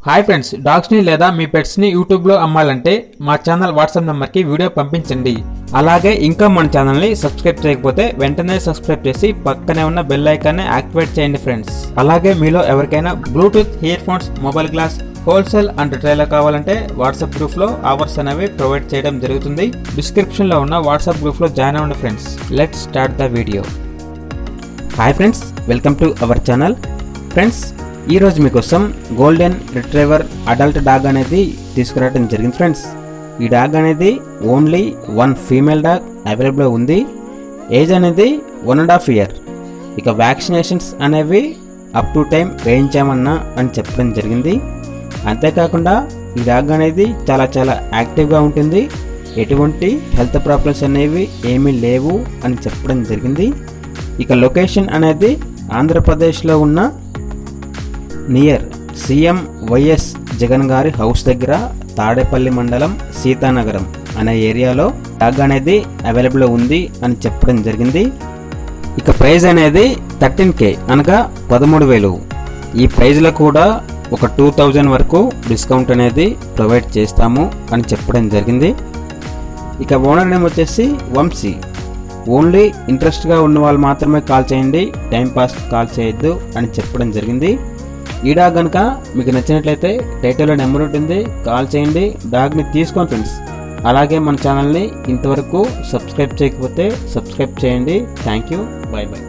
hi friends డాగ్స్ని లేదా మీ పెట్స్ని యూట్యూబ్లో అమ్మాలంటే మా ఛానల్ వాట్సాప్ నెంబర్కి వీడియో పంపించండి అలాగే ఇంకా మన ఛానల్ని సబ్స్క్రైబ్ చేయకపోతే వెంటనే సబ్స్క్రైబ్ చేసి పక్కనే ఉన్న బెల్ ఐకాన్ని యాక్టివేట్ చేయండి ఫ్రెండ్స్ అలాగే మీలో ఎవరికైనా Bluetooth earphones mobile glass wholesale and retail కావాలంటే వాట్సాప్ గ్రూప్లో ఆఫర్స్ అనేవి ప్రొవైడ్ చేయడం జరుగుతుంది డిస్క్రిప్షన్లో ఉన్న వాట్సాప్ గ్రూప్లో జాయిన్ అవ్వండి friends let start the video hi friends welcome to our channel friends ఈరోజు మీకోసం గోల్డెన్ రిట్రైవర్ అడల్ట్ డాగ్ అనేది తీసుకురావడం జరిగింది ఫ్రెండ్స్ ఈ డాగ్ అనేది only one female dog available ఉంది ఏజ్ అనేది వన్ అండ్ హాఫ్ ఇయర్ ఇక వ్యాక్సినేషన్స్ అనేవి అప్ టు టైం వేయించామన్నా అని చెప్పడం జరిగింది అంతేకాకుండా ఈ డాగ్ అనేది చాలా చాలా యాక్టివ్గా ఉంటుంది ఎటువంటి హెల్త్ ప్రాబ్లమ్స్ అనేవి ఏమీ లేవు అని చెప్పడం జరిగింది ఇక లొకేషన్ అనేది ఆంధ్రప్రదేశ్లో ఉన్న నియర్ సీఎం వైఎస్ జగన్ గారి హౌస్ దగ్గర తాడేపల్లి మండలం సీతానగరం అనే ఏరియాలో డాగ్ అనేది అవైలబుల్ ఉంది అని చెప్పడం జరిగింది ఇక ప్రైజ్ అనేది థర్టీన్ కే అనగా పదమూడు వేలు ఈ ప్రైజ్లో కూడా ఒక టూ థౌజండ్ వరకు డిస్కౌంట్ అనేది ప్రొవైడ్ చేస్తాము అని చెప్పడం జరిగింది ఇక ఓనర్ నేమ్ వచ్చేసి వంశీ ఓన్లీ ఇంట్రెస్ట్గా ఉన్న వాళ్ళు మాత్రమే కాల్ చేయండి టైం పాస్ కాల్ చేయొద్దు అని చెప్పడం జరిగింది ఈ డాగ్ కనుక మీకు నచ్చినట్లయితే టైటిల్లో నెంబర్ ఉంటుంది కాల్ చేయండి డాగ్ని తీసుకోండి ఫ్రెండ్స్ అలాగే మన ఛానల్ని ఇంతవరకు సబ్స్క్రైబ్ చేయకపోతే సబ్స్క్రైబ్ చేయండి థ్యాంక్ యూ బాయ్ బాయ్